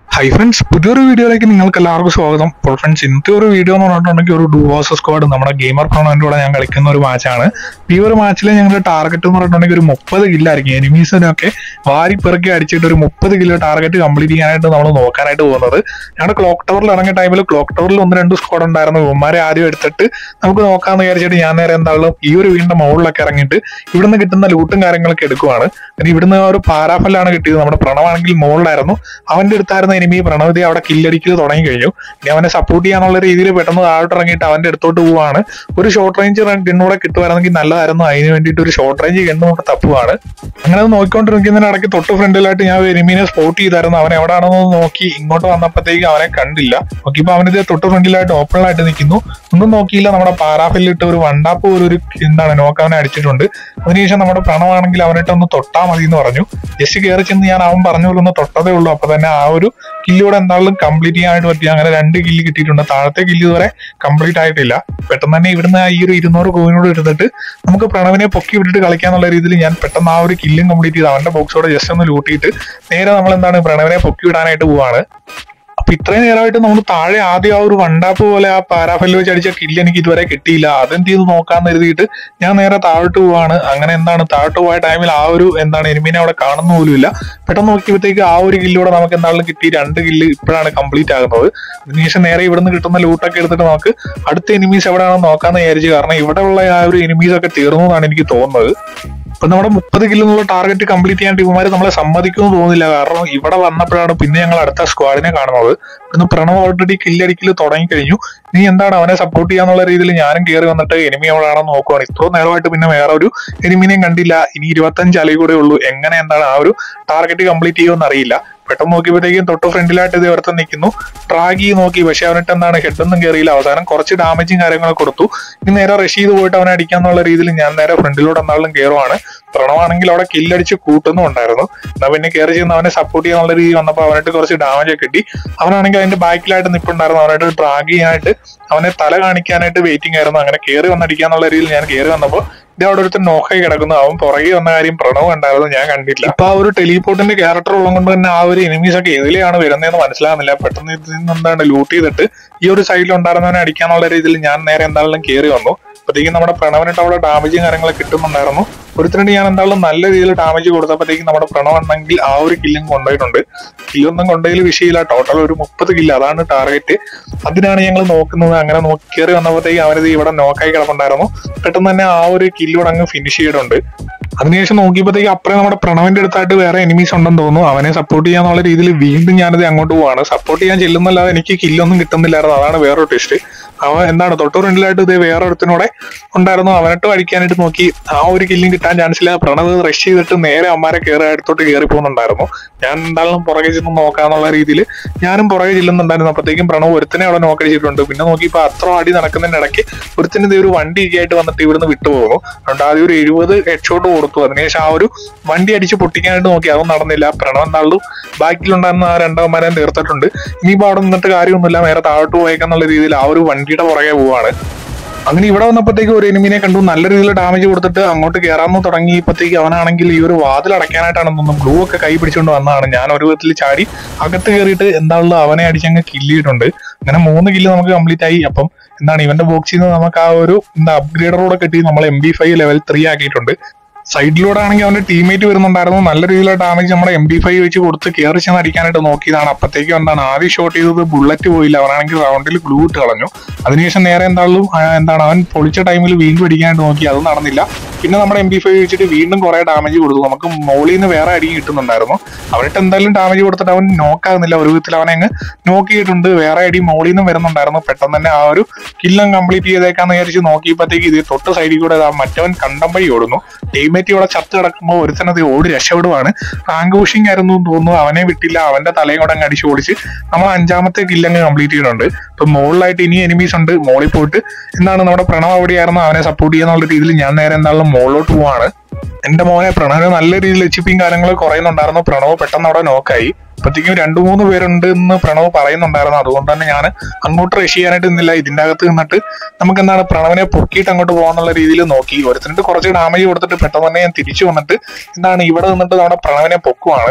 hi friends പുതിയൊരു വീഡിയോയിലേക്ക് നിങ്ങൾക്ക് എല്ലാവർക്കും സ്വാഗതം അപ്പോൾ ഫ്രണ്ട്സ് ഇന്നത്തെ ഒരു വീഡിയോ എന്ന് പറഞ്ഞിട്ടുണ്ടെങ്കിൽ ഒരു ഡുവോസ് സ്ക്വാഡ് നമ്മുടെ ഗെയിമർ പ്രോണോന്റെ കൂടെ ഞാൻ കളിക്കുന്ന ഒരു മാച്ചാണ് ഈ ഒരു മാച്ചിൽ ഞങ്ങളുടെ ടാർഗറ്റ് എന്ന് പറഞ്ഞിട്ടുണ്ടെങ്കിൽ ഒരു മുപ്പത് കില്ലായിരിക്കും എനിമീസിനൊക്കെ വാരി പെറുക്കി അടിച്ചിട്ട് ഒരു മുപ്പത് കിലോ ടാർഗറ്റ് കംപ്ലീറ്റ് ചെയ്യാനായിട്ട് നമ്മൾ നോക്കാനായിട്ട് പോകുന്നത് ഞങ്ങളുടെ ക്ലോക്ക് ടവറിൽ ഇറങ്ങിയ ടൈമിൽ ക്ലോക്ക് ടവറിൽ ഒന്ന് രണ്ട് സ്ക്വാഡ് ഉണ്ടായിരുന്നു ഇവന്മാരെ ആദ്യം എടുത്തിട്ട് നമുക്ക് നോക്കാമെന്ന് വിചാരിച്ചിട്ട് ഞാൻ നേരെ എന്തായാലും ഈ ഒരു വീടിന്റെ മുകളിലൊക്കെ ഇറങ്ങിയിട്ട് ഇവിടുന്ന് കിട്ടുന്ന ലൂട്ടും കാര്യങ്ങളൊക്കെ എടുക്കുവാണ് പിന്നെ ഇവിടുന്ന് ആ ഒരു പാരാഫലാണ് കിട്ടിയത് നമ്മുടെ പ്രണവാണെങ്കിൽ മുകളിലായിരുന്നു അവന്റെ അടുത്തായിരുന്ന എനിമി പ്രണവതി അവിടെ കില്ലടിക്കൽ തുടങ്ങി കഴിഞ്ഞു ഇനി അവനെ സപ്പോർട്ട് ചെയ്യാന്നുള്ള രീതിയിൽ പെട്ടെന്ന് താഴോട്ട് ഇറങ്ങിയിട്ട് അവന്റെ അടുത്തോട്ട് പോവാണ് ഒരു ഷോർട്ട് റേഞ്ച് ഗണ്ണൂടെ കിട്ടുമായിരുന്നെങ്കിൽ നല്ലതായിരുന്നു അതിന് വേണ്ടിയിട്ട് ഒരു ഷോർട്ട് റേഞ്ച് ഗണ്ണ് കൂടെ തപ്പുവാണ് അങ്ങനെ അത് നോക്കിക്കൊണ്ടിരിക്കുന്നതിനിടയ്ക്ക് തൊട്ട് ഫ്രണ്ടിലായിട്ട് ഞാൻ ഒരു എനിമീനെ സ്പോട്ട് ചെയ്തായിരുന്നു അവൻ എവിടെയാണെന്ന് നോക്കി ഇങ്ങോട്ട് വന്നപ്പോഴത്തേക്ക് അവനെ കണ്ടില്ല നോക്കിയപ്പോ അവനിത് തൊട്ട് ഫ്രണ്ടിലായിട്ട് ഓപ്പണിലായിട്ട് നിൽക്കുന്നു ഒന്നും നോക്കിയില്ല നമ്മുടെ പാരാഫിലിട്ട് ഒരു വണ്ടാപ്പ് പോലെ ഒരു എന്താണ് നോക്ക് അവനെ അടിച്ചിട്ടുണ്ട് അതിനുശേഷം നമ്മുടെ പ്രണവാണെങ്കിൽ അവനിട്ട് ഒന്ന് തൊട്ടാ മതി എന്ന് പറഞ്ഞു ജസ്റ്റ് കയറി ചെന്ന് ഞാൻ അവൻ പറഞ്ഞ പോലെ ഒന്ന് തൊട്ടതേ ഉള്ളൂ അപ്പൊ തന്നെ ആ ഒരു കില്ലൂടെ എന്തായാലും കംപ്ലീറ്റ് ചെയ്യാനായിട്ട് പറ്റി അങ്ങനെ രണ്ട് കില്ല് കിട്ടിയിട്ടുണ്ട് താഴത്തെ കില്ല് ഇതുവരെ കംപ്ലീറ്റ് ആയിട്ടില്ല പെട്ടെന്ന് തന്നെ ഇവിടുന്ന് ഈ ഒരു ഇരുന്നൂറ് കോയിനോട് എടുത്തിട്ട് നമുക്ക് പ്രണവിനെ പൊക്കി വിട്ടിട്ട് കളിക്കാന്നുള്ള രീതിയിൽ ഞാൻ പെട്ടെന്ന് ആ ഒരു കില്ലും കംപ്ലീറ്റ് ചെയ്ത് അവന്റെ ബോക്സോടെ ജസ്റ്റ് ഒന്ന് ലൂട്ടിയിട്ട് നേരെ നമ്മൾ എന്താണ് പ്രണവിനെ പൊക്കി വിടാനായിട്ട് പോവാണ് അപ്പൊ ഇത്രയും നേരമായിട്ട് നമ്മൾ താഴെ ആദ്യം ആ ഒരു വണ്ടാപ്പ് പോലെ ആ പാരാഫെല്ല് വെച്ച് അടിച്ച കില്ല് എനിക്ക് ഇതുവരെ കിട്ടിയില്ല അതെന്ത് ചെയ്ത് നോക്കാന്ന് കരുതിയിട്ട് ഞാൻ നേരെ താഴോട്ട് പോവാണ് അങ്ങനെ എന്താണ് താഴോട്ട് പോയ ടൈമിൽ ആ ഒരു എന്താണ് എനിമീനെ അവിടെ കാണുന്ന പോലുമില്ല പെട്ടെന്ന് നോക്കിയപ്പോഴത്തേക്ക് ആ ഒരു കില്ലൂടെ നമുക്ക് എന്താണെങ്കിലും കിട്ടി രണ്ട് കില്ല് ഇപ്പോഴാണ് കംപ്ലീറ്റ് ആകുന്നത് അതിനുശേഷം നേരെ ഇവിടുന്ന് കിട്ടുന്ന ലൂട്ടൊക്കെ എടുത്തിട്ട് നമുക്ക് അടുത്ത എനിമീസ് എവിടെയാണെന്ന് നോക്കാന്ന് വിചാരിച്ചു കാരണം ഇവിടെ ഉള്ള ആ ഒരു എനിമീസ് ഒക്കെ തീർന്നു എന്നാണ് എനിക്ക് തോന്നുന്നത് ഇപ്പൊ നമ്മുടെ മുപ്പത് കില്ലുള്ള ടാർഗറ്റ് കംപ്ലീറ്റ് ചെയ്യാൻ ടീമുമാർ നമ്മളെ സമ്മതിക്കുമെന്ന് തോന്നുന്നില്ല കാരണം ഇവിടെ വന്നപ്പോഴാണ് പിന്നെ ഞങ്ങൾ അടുത്ത സ്ക്വാഡിനെ കാണുന്നത് ഇന്ന് പ്രണവ് ഓൾറെഡി കില്ലടിക്കൽ തുടങ്ങി കഴിഞ്ഞു നീ എന്താണ് അവനെ സപ്പോർട്ട് ചെയ്യാന്നുള്ള രീതിയിൽ ഞാനും കയറി വന്നിട്ട് എനിമി എവിടെയാണെന്ന് നോക്കുവാണ് ഇത്രയും നേരമായിട്ട് പിന്നെ വേറെ ഒരു എനിമിനെയും കണ്ടില്ല ഇനി ഇരുപത്തഞ്ച് അലയിൽ കൂടെ ഉള്ളൂ എങ്ങനെ എന്താണ് ആ ഒരു ടാർഗറ്റ് കംപ്ലീറ്റ് ചെയ്യുമെന്ന് അറിയില്ല പെട്ടെന്ന് നോക്കിയപ്പോഴത്തേക്കും തൊട്ട് ഫ്രണ്ടിലായിട്ട് ഇത് ഇവർത്ത് നിൽക്കുന്നു ട്രാഗ് നോക്കി പക്ഷെ അവനിട്ട് എന്താണ് ഹെഡൊന്നും കയറിയില്ല അവസാനം കുറച്ച് ഡാമേജും കാര്യങ്ങളൊക്കെ കൊടുത്തു ഇനി നേരെ റഷ് ചെയ്ത് പോയിട്ട് അവനെ അടിക്കാന്നുള്ള രീതിയിൽ ഞാൻ നേരെ ഫ്രണ്ടിലൂടെ എന്നാളും കയറുവാണ് പ്രണവാണെങ്കിൽ അവിടെ കില്ലടിച്ച് കൂട്ടുന്നുണ്ടായിരുന്നു എന്നാ പിന്നെ കയറി ചെയ്യുന്ന അവനെ സപ്പോർട്ട് ചെയ്യാന്നുള്ള രീതി വന്നപ്പോൾ അവനായിട്ട് കുറച്ച് ഡാമേജ് ഒക്കെ കിട്ടി അവനാണെങ്കിൽ അതിന്റെ ബാക്കിലായിട്ട് നിൽപ്പുണ്ടായിരുന്നു അവനായിട്ട് ഡ്രാഗ് ചെയ്യാനായിട്ട് അവനെ തല കാണിക്കാനായിട്ട് വെയിറ്റിംഗ് ആയിരുന്നു അങ്ങനെ കയറി വന്നടിക്കാന്നുള്ള രീതിയിൽ ഞാൻ കയറി വന്നപ്പോൾ ഇത് അവിടെ ഒരുത്തൻ നോക്കായി കിടക്കുന്നു അവൻ പുറകെ വന്ന കാര്യം പ്രണവ് ഉണ്ടായിരുന്നു ഞാൻ കണ്ടില്ല ഇപ്പൊ ആ ഒരു ടെലിപോർട്ടിന്റെ ക്യാരക്ടർ ഉള്ളത് കൊണ്ട് തന്നെ ആ ഒരു എനിമീസ് ഒക്കെ ഏതിലെയാണ് വരുന്നതെന്ന് മനസ്സിലാകുന്നില്ല പെട്ടെന്ന് ഇതിൽ നിന്ന് എന്താണ് ലൂട്ട് ചെയ്തിട്ട് ഈ ഒരു സൈഡിൽ ഉണ്ടായിരുന്നവനെ അടിക്കാന്നുള്ള രീതിയിൽ ഞാൻ നേരെ എന്തായാലും കയറി വന്നു അപ്പോഴത്തേക്കും നമ്മുടെ പ്രണവനിട്ട് അവിടെ ഡാമേജും കാര്യങ്ങളൊക്കെ കിട്ടുന്നുണ്ടായിരുന്നു ഒരുത്തിനുണ്ട് ഞാൻ എന്തായാലും നല്ല രീതിയിൽ ഡാമേജ് കൊടുത്തപ്പോഴത്തേക്കും നമ്മുടെ പ്രണവ് ഉണ്ടെങ്കിൽ ആ ഒരു കില്ലും കൊണ്ടുപോയിട്ടുണ്ട് കില്ലൊന്നും കൊണ്ടതിൽ വിഷയമില്ല ടോട്ടൽ ഒരു മുപ്പത് കില്ല് അതാണ് ടാർഗറ്റ് അതിനാണ് ഞങ്ങൾ നോക്കുന്നത് അങ്ങനെ നോക്കി കയറി വന്നപ്പോഴത്തേക്ക് അവനത് ഇവിടെ നോക്കായി കിടപ്പുണ്ടായിരുന്നു പെട്ടെന്ന് തന്നെ ആ ഒരു കില്ലോട് അങ്ങ് ഫിനിഷ് ചെയ്തിട്ടുണ്ട് അതിനുശേഷം നോക്കിയപ്പോഴത്തേക്ക് അപ്പുറം നമ്മുടെ പ്രണവിന്റെ അടുത്തായിട്ട് വേറെ എനിമീസ് ഉണ്ടെന്ന് തോന്നുന്നു അവനെ സപ്പോർട്ട് ചെയ്യാന്നുള്ള രീതിയിൽ വീണ്ടും ഞാനത് അങ്ങോട്ട് പോവാണ് സപ്പോർട്ട് ചെയ്യാൻ ചെല്ലുന്നല്ലാതെ എനിക്ക് കില്ലൊന്നും കിട്ടുന്നില്ലായിരുന്നു അതാണ് വേറൊരു ടെസ്റ്റ് അവൻ എന്താണ് തൊട്ട് ഫ്രണ്ടിലായിട്ട് ഇത് വേറെ ഒരുത്തിനൂടെ ഉണ്ടായിരുന്നു അവനിട്ട് അടിക്കാനായിട്ട് നോക്കി ആ ഒരു കില്ലും കിട്ടാൻ ചാൻസ് ഇല്ല പ്രണവ് റഷ് ചെയ്തിട്ട് നേരെ അമ്മാരെ കയറി അടുത്തോട്ട് കയറി പോകുന്നുണ്ടായിരുന്നു ഞാൻ എന്തായാലും പുറകെ ചെന്ന് നോക്കാന്നുള്ള രീതിയിൽ ഞാനും പുറകെ ചെല്ലുന്നുണ്ടായിരുന്നു അപ്പോഴത്തേക്കും പ്രണവ് ഒരുത്തനെ അവിടെ നോക്കടിച്ചിട്ടുണ്ട് പിന്നെ നോക്കിയപ്പോൾ അത്ര അടി നടക്കുന്നതിന്റെ ഇടയ്ക്ക് ഒരുത്തിന് ഇതേ ഒരു വണ്ടി ഒക്കെ ആയിട്ട് വന്നിട്ട് ഇവിടുന്ന് വിട്ടുപോകുന്നു അതുകൊണ്ട് ആദ്യം ഒരു എഴുപത് ഹെഡ് ഷോട്ട് കൊടുത്തു അതിനുശേഷം ആ ഒരു വണ്ടി അടിച്ച് പൊട്ടിക്കാനായിട്ട് നോക്കി അതൊന്നും നടന്നില്ല പ്രണവ് എന്താളും ബാക്കിലുണ്ടായിരുന്ന ആ രണ്ടാമരെ തീർത്തിട്ടുണ്ട് ഇനിയിപ്പോ അവിടെ നിന്നിട്ട് കാര്യമൊന്നുമില്ല നേരെ താഴോട്ട് പോയേക്കെന്നുള്ള രീതിയിൽ ആ ഒരു വണ്ടിയുടെ പുറകെ പോവാണ് അങ്ങനെ ഇവിടെ വന്നപ്പോഴത്തേക്ക് ഒരു എനിമിനെ കണ്ടു നല്ല രീതിയിൽ ഡാമേജ് കൊടുത്തിട്ട് അങ്ങോട്ട് കയറാമെന്ന് തുടങ്ങിയപ്പോഴത്തേക്ക് അവനാണെങ്കിൽ ഈ ഒരു വാതിൽ അടയ്ക്കാനായിട്ടാണ് തോന്നുന്നു ഗ്ലൂ ഒക്കെ കൈ പിടിച്ചുകൊണ്ട് വന്നതാണ് ഞാൻ ഒരു വിധത്തിൽ ചാടി അകത്ത് കയറിയിട്ട് എന്താണല്ലോ അവനെ അടിച്ചങ്ങ് കില്ലിയിട്ടുണ്ട് അങ്ങനെ മൂന്ന് കില്ല് നമുക്ക് കംപ്ലീറ്റ് ആയി അപ്പം എന്താണ് ഇവന്റെ ബോക്സിൽ നിന്ന് നമുക്ക് ആ ഒരു എന്താ അപ്ഗ്രേഡറോടെ കിട്ടി നമ്മൾ M B five level three ആക്കിയിട്ടുണ്ട് സൈഡിലൂടെ ആണെങ്കിൽ അവന്റെ ടീമേറ്റ് വരുന്നുണ്ടായിരുന്നു നല്ല രീതിയിലുള്ള ഡാമേജ് നമ്മുടെ എം ബി ഫൈവ് വെച്ച് കൊടുത്ത് കയറി ചെന്ന് അടിക്കാനായിട്ട് നോക്കിയതാണ് അപ്പത്തേക്കും എന്താണ് ആദ്യം ഷോട്ട് ചെയ്തത് ബുള്ളറ്റ് പോയില്ല അവനാണെങ്കിൽ റൗണ്ടിൽ ഗ്ലൂ ഇട്ട് കളഞ്ഞു അതിനുശേഷം നേരെ എന്തായാലും ആ, എന്താണ് അവൻ പൊളിച്ച ടൈമിൽ വീണ്ടും അടിക്കാനായിട്ട് നോക്കി അത് നടന്നില്ല പിന്നെ നമ്മുടെ എം ബി ഫൈവ് വെച്ചിട്ട് വീണ്ടും കുറെ ഡാമേജ് കൊടുത്തു നമുക്ക് മോളിൽ നിന്ന് വേറെ അടി കിട്ടുന്നുണ്ടായിരുന്നു അവനിട്ട് എന്തായാലും ഡാമേജ് കൊടുത്തിട്ട് അവൻ നോക്കാകുന്നില്ല ഒരു വിധത്തിൽ അവനെ അങ്ങ് നോക്കിയിട്ടുണ്ട് വേറെ അടി മോളിൽ നിന്നും വരുന്നുണ്ടായിരുന്നു പെട്ടെന്ന് തന്നെ ആ ഒരു കില്ലം കംപ്ലീറ്റ് ചെയ്തേക്കാന്ന് വിചാരിച്ച് നോക്കിയപ്പോഴത്തേക്ക് ഇത് തൊട്ട് സൈഡിൽ കൂടെ ദാ മറ്റവൻ കണ്ടം വഴി ഓടുന്നു ടീമേറ്റ് ഇവിടെ ചത്ത് കിടക്കുമ്പോൾ ഒരുത്തനത് ഓടി രക്ഷപ്പെടുവാണ് റാങ്ക് പുഷിംഗ് ആയിരുന്നു എന്ന് തോന്നുന്നു അവനെ വിട്ടില്ല അവന്റെ തലയും കൂടെ അങ്ങ് അടിച്ച് ഓടിച്ച് നമ്മൾ അഞ്ചാമത്തെ കില്ലങ്ങ് കംപ്ലീറ്റ് ചെയ്തിട്ടുണ്ട് ഇപ്പൊ മുകളിലായിട്ട് ഇനി എനിമീസ് ഉണ്ട് മോളിൽ പോയിട്ട് എന്താണ് നമ്മുടെ പ്രണവ് അവിടെയായിരുന്നു അവനെ സപ്പോർട്ട് ചെയ്യാന്നുള്ള രീതിയിൽ ഞാൻ നേരെ എന്താണെങ്കിലും മുകളിലോട്ട് പോവാണ് എന്റെ മോനെ പ്രണവിന് നല്ല രീതിയിൽ എച്ചിപ്പിയും കാര്യങ്ങളും കുറയുന്നുണ്ടായിരുന്നു പ്രണവ് പെട്ടെന്ന് അവിടെ നോക്കായി അപ്പത്തേക്കും രണ്ടു മൂന്ന് പേരുണ്ട് എന്ന് പ്രണവ് പറയുന്നുണ്ടായിരുന്നു അതുകൊണ്ട് തന്നെ ഞാൻ അങ്ങോട്ട് റഷ് ചെയ്യാനായിട്ട് നിന്നില്ല ഇതിന്റെ അകത്ത് നിന്നിട്ട് നമുക്ക് എന്താണ് പ്രണവിനെ പൊക്കിയിട്ട് അങ്ങോട്ട് പോകാന്നുള്ള രീതിയിൽ നോക്കി ഒരുത്തിനിട്ട് കുറച്ച് ഡാമേജ് കൊടുത്തിട്ട് പെട്ടെന്ന് തന്നെ ഞാൻ തിരിച്ചു വന്നിട്ട് എന്താണ് ഇവിടെ നിന്നിട്ട് നമ്മുടെ പ്രണവിനെ പൊക്കുവാണ്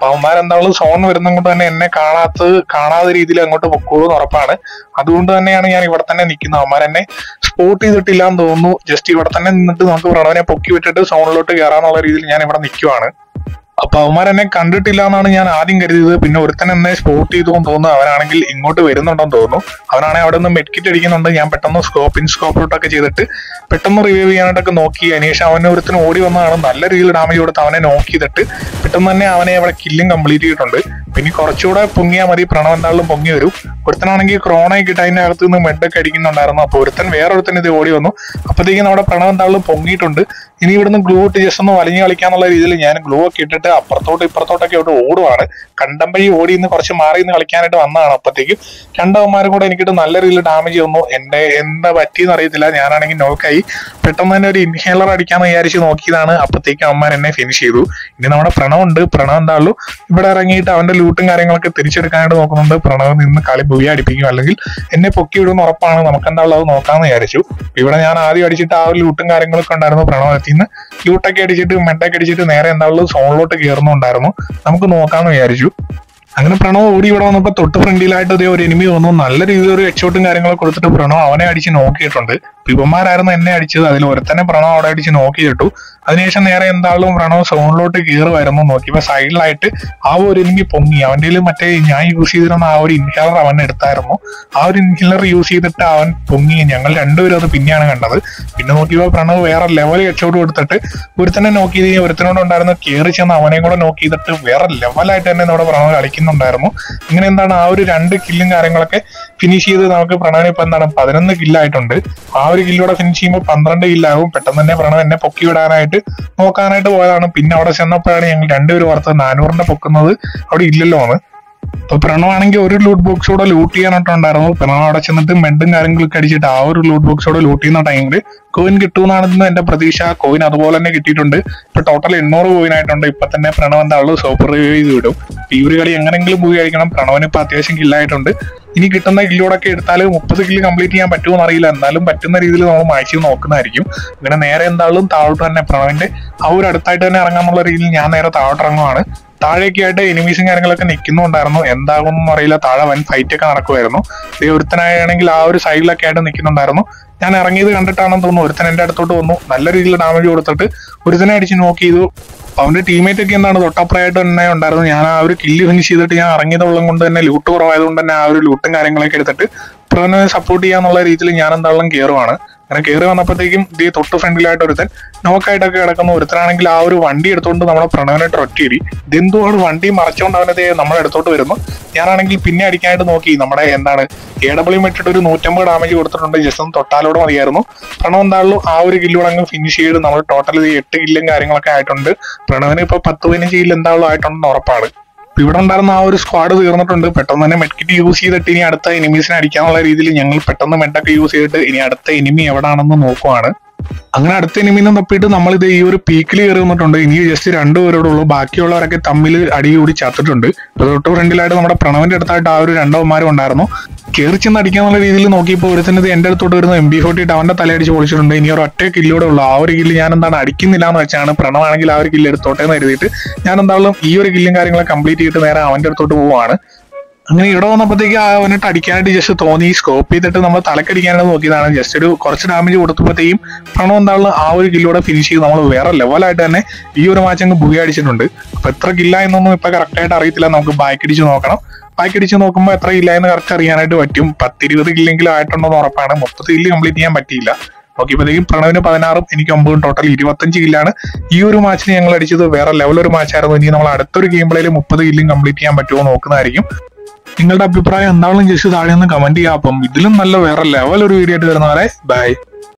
അപ്പൊ അവന്മാരെന്താളും സോൺ വരുന്നത് കൊണ്ട് തന്നെ എന്നെ കാണാത്ത കാണാത്ത രീതിയിൽ അങ്ങോട്ട് പൊക്കോളൂ എന്ന് ഉറപ്പാണ് അതുകൊണ്ട് തന്നെയാണ് ഞാൻ ഇവിടെ തന്നെ നിൽക്കുന്നത് അവന്മാർ എന്നെ സ്പോട്ട് ചെയ്തിട്ടില്ല എന്ന് തോന്നുന്നു ജസ്റ്റ് ഇവിടെ തന്നെ നിന്നിട്ട് നമുക്ക് പ്രണവനെ പൊക്കി വിട്ടിട്ട് സോണിലോട്ട് കയറാന്നുള്ള രീതിയിൽ ഞാൻ ഇവിടെ നിൽക്കുവാണ് അപ്പൊ അവന്മാർ എന്നെ കണ്ടിട്ടില്ല എന്നാണ് ഞാൻ ആദ്യം കരുതിയത് പിന്നെ ഒരുത്തൻ എന്നെ സ്പോട്ട് ചെയ്തു എന്ന് തോന്നുന്നു അവനാണെങ്കിൽ ഇങ്ങോട്ട് വരുന്നുണ്ടെന്ന് തോന്നുന്നു അവനാണെങ്കിൽ അവിടെ നിന്ന് മെഡ്കിറ്റ് അടിക്കുന്നുണ്ട് ഞാൻ പെട്ടെന്ന് സ്കോപ്പ് ഇൻ സ്കോപ്പ് ഔട്ടൊക്കെ ചെയ്തിട്ട് പെട്ടെന്ന് റിവൈവ് ചെയ്യാനായിട്ടൊക്കെ നോക്കി അതിനുശേഷം അവനെ ഒരുത്തിന് ഓടി വന്നതാണ് നല്ല രീതിയിൽ ഡാമേജ് കൊടുത്ത് അവനെ നോക്ക് ചെയ്തിട്ട് പെട്ടെന്ന് തന്നെ അവനെ അവിടെ കില്ലും കംപ്ലീറ്റ് ചെയ്തിട്ടുണ്ട് പിന്നെ കുറച്ചുകൂടെ പൊങ്ങിയാൽ മതി പ്രണവ് എന്തായാലും പൊങ്ങി വരും ഒരുത്തനാണെങ്കിൽ ക്രോണായി കിട്ടി അതിന്റെ അകത്ത് നിന്ന് മെഡൊക്കെ അടിക്കുന്നുണ്ടായിരുന്നു അപ്പൊ ഒരുത്തൻ വേറൊരുത്തൻ ഇത് ഓടി വന്നു അപ്പോഴത്തേക്കും നമ്മുടെ പ്രണവ് എന്തായാലും പൊങ്ങിയിട്ടുണ്ട് ഇനി ഇവിടുന്ന് ഗ്ലൂ ഇട്ട് ജസ്റ്റ് ഒന്ന് വലിഞ്ഞു കളിക്കാന്നുള്ള രീതിയിൽ ഞാൻ ഗ്ലൂ ഒക്കെ ഇട്ടിട്ട് അപ്പുറത്തോട്ട് ഇപ്പുറത്തോട്ടൊക്കെ ഇവിടെ ഓടുവാണ് കണ്ടമ്പഴി ഓടി ഇന്ന് കുറച്ച് മാറി നിന്ന് കളിക്കാനായിട്ട് വന്നതാണ് അപ്പോഴത്തേക്കും രണ്ടവന്മാരും കൂടെ എനിക്കിട്ട് നല്ല രീതിയിൽ ഡാമേജ് വന്നു എന്റെ എന്താ പറ്റിയെന്ന് അറിയത്തില്ല ഞാനാണെങ്കിൽ നോക്കായി പെട്ടെന്ന് തന്നെ ഒരു ഇൻഹേലർ അടിക്കാന്ന് വിചാരിച്ച് നോക്കിയതാണ് അപ്പോഴത്തേക്കും അവന്മാർ എന്നെ ഫിനിഷ് ചെയ്തു ഇനി നമ്മുടെ പ്രണവ് ഉണ്ട് പ്രണവ് എന്താണല്ലോ ഇവിടെ ഇറങ്ങിയിട്ട് അവന്റെ ലൂട്ടും കാര്യങ്ങളൊക്കെ തിരിച്ചെടുക്കാനായിട്ട് നോക്കുന്നുണ്ട് പ്രണവ് നിന്ന് കളി ബുയ അടിപ്പിക്കും അല്ലെങ്കിൽ എന്നെ പൊക്കി വിടുന്ന ഉറപ്പാണ് നമുക്ക് എന്താണല്ലോ അത് നോക്കാന്ന് വിചാരിച്ചു ഇവിടെ ഞാൻ ആദ്യം അടിച്ചിട്ട് ആ ഒരു ലൂട്ടും കാര്യങ്ങളൊക്കെ ഉണ്ടായിരുന്നു പ്രണവത്തിൽ നിന്ന് ലൂട്ടൊക്കെ അടിച്ചിട്ട് മെഡൊക്കെ അടിച്ചിട്ട് നേരെ എന്താണല്ലോ സോണിലോട്ട് കയറുന്നുണ്ടായിരുന്നു നമുക്ക് നോക്കാന്ന് വിചാരിച്ചു അങ്ങനെ പ്രണവ് ഓടി ഇവിടെ വന്നപ്പോ തൊട്ട് ഫ്രണ്ടിലായിട്ട് ഇതേ ഒരു എനിമി വന്നു നല്ല രീതിയിൽ ഒരു ഹെഡ്ഷോട്ടും കാര്യങ്ങളൊക്കെ കൊടുത്തിട്ട് പ്രണവ് അവനെ അടിച്ച് നോക്കിയിട്ടുണ്ട് ഇവന്മാരായിരുന്നു എന്നെ അടിച്ചത് അതിൽ ഒരുത്തനെ പ്രണവ് അവിടെ അടിച്ച് നോക്കിയിട്ടു അതിനുശേഷം നേരെ എന്താളും പ്രണവ് സോണിലോട്ട് കയറുമായിരുന്നു നോക്കിയപ്പോ സൈഡിലായിട്ട് ആ ഒരു എനിമി പൊങ്ങി അവന്റെ കയ്യില് മറ്റേ ഞാൻ യൂസ് ചെയ്തിരുന്ന ആ ഒരു ഇൻഹേലർ അവൻ എടുത്തായിരുന്നു ആ ഒരു ഇൻഹേലർ യൂസ് ചെയ്തിട്ട് അവൻ പൊങ്ങി ഞങ്ങൾ രണ്ടുപേരും അത് പിന്നെയാണ് കണ്ടത് പിന്നെ നോക്കിയപ്പോ പ്രണവ് വേറെ ലെവൽ ഹെഡ്ഷോട്ട് കൊടുത്തിട്ട് ഒരുത്തനെ നോക്കി ചെയ്ത് ഒരുത്തനോട് ഉണ്ടായിരുന്ന കയറി ചെന്ന് അവനെയും കൂടെ നോക്കി ചെയ്തിട്ട് വേറെ ലെവലായിട്ട് തന്നെ നമ്മുടെ പ്രണവ് കളിക്കുന്നുണ്ടായിരുന്നു ഇങ്ങനെ എന്താണ് ആ ഒരു രണ്ട് കില്ലും കാര്യങ്ങളൊക്കെ ഫിനിഷ് ചെയ്ത് നമുക്ക് പ്രണവിന് ഇപ്പൊ എന്താണ് പതിനൊന്ന് കില്ലായിട്ടുണ്ട് ആ ഒരു കില്ലൂടെ ഫിനിഷ് ചെയ്യുമ്പോൾ പന്ത്രണ്ട് കില്ലാകും പെട്ടെന്ന് തന്നെ പ്രണവ് എന്നെ പൊക്കി വിടാനായിട്ട് നോക്കാനായിട്ട് പോയതാണ് പിന്നെ അവിടെ ചെന്നപ്പോഴാണ് ഞങ്ങൾ രണ്ടുപേരും ഓർത്തത് നാനൂറിന്റെ പൊക്കുന്നത് അവിടെ ഇല്ലല്ലോ എന്ന് അപ്പൊ പ്രണവാണെങ്കിൽ ഒരു ലൂട്ട് ബോക്സ് കൂടെ ലൂട്ട് ചെയ്യാനായിട്ടുണ്ടായിരുന്നു പ്രണവ് അവിടെ ചെന്നിട്ട് മെഡും കാര്യങ്ങളൊക്കെ അടിച്ചിട്ട് ആ ഒരു ലൂട്ട് ബോക്സ് കൂടെ ലൂട്ട് ചെയ്യുന്ന ടൈമിൽ കോയിൻ കിട്ടുമെന്നാണെന്ന് എന്റെ പ്രതീക്ഷ കോയിൻ അതുപോലെ തന്നെ കിട്ടിയിട്ടുണ്ട് ഇപ്പൊ ടോട്ടൽ എണ്ണൂറ് കോയിൻ ആയിട്ടുണ്ട് ഇപ്പൊ തന്നെ പ്രണവ് എന്താ ഉള്ളത് സൂപ്പർ റിവ്യൂ ചെയ്ത് വിടും ഈ ഒരു കളി എങ്ങനെങ്കിലും പോയി കഴിക്കണം പ്രണവിന് ഇപ്പൊ അത്യാവശ്യം കില്ലായിട്ടുണ്ട് ഇനി കിട്ടുന്ന കില്ലോടൊക്കെ എടുത്താൽ മുപ്പത് കില്ല് കംപ്ലീറ്റ് ചെയ്യാൻ പറ്റുമോ എന്നറിയില്ല എന്നാലും പറ്റുന്ന രീതിയിൽ നമ്മൾ മാക്സിമം നോക്കുന്നതായിരിക്കും ഇങ്ങനെ നേരെ എന്താളും താഴോട്ട് തന്നെ പ്രണവിന്റെ ആ ഒരു അടുത്തായിട്ട് തന്നെ ഇറങ്ങാന്നുള്ള രീതിയിൽ ഞാൻ നേരെ താഴോട്ട് ഇറങ്ങുവാണ് താഴേക്ക് ആയിട്ട് എനിമീസും കാര്യങ്ങളൊക്കെ നിൽക്കുന്നുണ്ടായിരുന്നു എന്താകുമെന്നും അറിയില്ല താഴെ വൻ ഫൈറ്റ് ഒക്കെ നടക്കുമായിരുന്നു ഈ ഒരുത്തനാണെങ്കിൽ ആ ഒരു സൈഡിലൊക്കെ ആയിട്ട് നിൽക്കുന്നുണ്ടായിരുന്നു ഞാൻ ഇറങ്ങിയത് കണ്ടിട്ടാണെന്ന് തോന്നുന്നു ഒരുത്തൻ എന്റെ അടുത്തോട്ട് വന്നു നല്ല രീതിയിൽ ഡാമേജ് കൊടുത്തിട്ട് ഒരുത്തനെ അടിച്ച് നോക്കി ചെയ്തു അവന്റെ ടീമേറ്റ് ഒക്കെ എന്താണ് തൊട്ടപ്പുറമായിട്ട് തന്നെ ഉണ്ടായിരുന്നു ഞാൻ ആ ഒരു കില്ല് ഫിനിഷ് ചെയ്തിട്ട് ഞാൻ ഇറങ്ങിയതുള്ളത് കൊണ്ട് തന്നെ ലൂട്ട് കുറവായതുകൊണ്ട് തന്നെ ആ ഒരു ലൂട്ടും കാര്യങ്ങളൊക്കെ എടുത്തിട്ട് പ്രവനെ സപ്പോർട്ട് ചെയ്യാന്നുള്ള രീതിയിൽ ഞാൻ എന്തായാലും കയറുവാണ് അങ്ങനെ കയറി വന്നപ്പോഴത്തേക്കും ഈ തൊട്ട് ഫ്രണ്ടിലായിട്ട് ഒരുത്തൻ നോക്കായിട്ടൊക്കെ കിടക്കുന്ന ഒരുത്തനാണെങ്കിൽ ആ ഒരു വണ്ടി എടുത്തുകൊണ്ട് നമ്മുടെ പ്രണവനായിട്ട് ഒറ്റയിടി ഇതെന്തുകൊണ്ട് വണ്ടി മറച്ചുകൊണ്ട് അവനത് നമ്മുടെ അടുത്തോട്ട് വരുന്നു ഞാനാണെങ്കിൽ പിന്നെ അടിക്കാനായിട്ട് നോക്കി നമ്മുടെ എന്താണ് എ ഡബ്ല്യു ഇട്ടിട്ട് ഒരു നൂറ്റമ്പത് ഡാമേജ് കൊടുത്തിട്ടുണ്ട് ജസ്റ്റ് ഒന്ന് തൊട്ടാലോട് മതിയായിരുന്നു പ്രണവ് എന്താണല്ലോ ആ ഒരു കില്ലൂടെ അങ്ങ് ഫിനിഷ് ചെയ്ത് നമ്മൾ ടോട്ടൽ ഇത് എട്ട് കില്ലും കാര്യങ്ങളൊക്കെ ആയിട്ടുണ്ട് പ്രണവിന് ഇപ്പൊ പത്ത് പതിനഞ്ച് കില്ല് എന്താണല്ലോ ആയിട്ടുണ്ടെന്ന് ഉറപ്പാണ് ഇപ്പൊ ഇവിടെ ഉണ്ടായിരുന്ന ആ ഒരു സ്ക്വാഡ് തീർന്നിട്ടുണ്ട് പെട്ടെന്ന് തന്നെ മെഡ്കിറ്റ് യൂസ് ചെയ്തിട്ട് ഇനി അടുത്ത എനിമീസിനെ അടിക്കാനുള്ള രീതിയിൽ ഞങ്ങൾ പെട്ടെന്ന് മെഡൊക്കെ യൂസ് ചെയ്തിട്ട് ഇനി അടുത്ത എനിമി എവിടാണെന്ന് നോക്കുവാണ് അങ്ങനെ അടുത്ത എനിമിനെ തപ്പിയിട്ട് നമ്മൾ ഇത് ഈ ഒരു പീക്കിൽ കയറി വന്നിട്ടുണ്ട് ഇനി ജസ്റ്റ് രണ്ടുപേരോടെ ഉള്ളൂ ബാക്കിയുള്ളവരൊക്കെ തമ്മിൽ അടി കൂടി ചത്തിട്ടുണ്ട് ഇപ്പൊ തൊട്ട് ഫ്രണ്ടിലായിട്ട് നമ്മുടെ പ്രണവിന്റെ അടുത്തായിട്ട് ആ ഒരു രണ്ടവന്മാരും ഉണ്ടായിരുന്നു കയറി ചെന്ന് അടിക്കാന്നുള്ള രീതിയിൽ നോക്കിയപ്പോൾ ഒരുത്തന്നെ ഇത് എന്റെ അടുത്തോട്ട് വരുന്ന എം ബി ഫോർട്ടി അവന്റെ തലയടിച്ച് പൊളിച്ചിട്ടുണ്ട് ഇനി ഒരു ഒറ്റ കില്ലോടെ ഉള്ളൂ ആ ഒരു കില്ല് ഞാൻ എന്താണ് അടിക്കുന്നില്ല എന്ന് വെച്ചാണ് പ്രണവാണെങ്കിൽ ആ ഒരു കില്ല് എടുത്തോട്ടെ എന്ന് കരുതിയിട്ട് ഞാൻ എന്തായാലും ഈ ഒരു കില്ലും കാര്യങ്ങളൊക്കെ കംപ്ലീറ്റ് ചെയ്തിട്ട് നേരെ അവന്റെ അടുത്തോട്ട് പോവാണ് അങ്ങനെ ഇവിടെ വന്നപ്പോഴത്തേക്ക് അവനിട്ട് അടിക്കാനായിട്ട് ജസ്റ്റ് തോന്നി സ്കോപ്പ് ചെയ്തിട്ട് നമ്മൾ തലക്കടിക്കാനായിട്ട് നോക്കിയതാണ് ജസ്റ്റ് ഒരു കുറച്ച് ഡാമേജ് കൊടുത്തപ്പോഴത്തേക്കും പ്രണവ് എന്താണ് ആ ഒരു കില്ലോടെ ഫിനിഷ് ചെയ്ത് നമ്മൾ വേറെ ലെവലായിട്ട് തന്നെ ഈ ഒരു മാച്ച് അങ്ങ് ബുയ അടിച്ചിട്ടുണ്ട് അപ്പൊ എത്ര കില്ല എന്നൊന്നും ഇപ്പൊ കറക്റ്റ് ആയിട്ട് അറിയത്തില്ല നമുക്ക് ബാക്ക് അടിച്ച് നോക്കണം ബാക്ക് അടിച്ച് നോക്കുമ്പോൾ എത്ര കില്ല എന്ന് കറക്റ്റ് അറിയാനായിട്ട് പറ്റും പത്തിരുപത് കില്ലെങ്കിലും ആയിട്ടുണ്ടോ എന്ന് ഉറപ്പാണ് മൊത്തത്തിൽ കില്ല് കംപ്ലീറ്റ് ചെയ്യാൻ പറ്റിയില്ല നോക്കിയപ്പോഴത്തേക്കും പ്രണവിന് പതിനാറും എനിക്ക് ഒമ്പതും ടോട്ടൽ ഇരുപത്തഞ്ച് കില്ലാണ് ഈ ഒരു മാച്ചിന് ഞങ്ങൾ അടിച്ചത് വേറെ ലെവൽ ഒരു മാച്ചായിരുന്നു ഇനി നമ്മൾ അടുത്തൊരു ഗെയിം പ്ലേയിൽ മുപ്പത് കില്ലും കംപ്ലീറ്റ് ചെയ്യാൻ പറ്റുമോ നോക്കുന്നതായിരിക്കും നിങ്ങളുടെ അഭിപ്രായം എന്താണെങ്കിലും ജസ്റ്റ് താഴെ ഒന്ന് കമന്റ് ചെയ്യാം അപ്പം ഇതിലും നല്ല വേറെ ലെവൽ ഒരു വീഡിയോ ആയിട്ട് വരുന്നവരെ ബൈ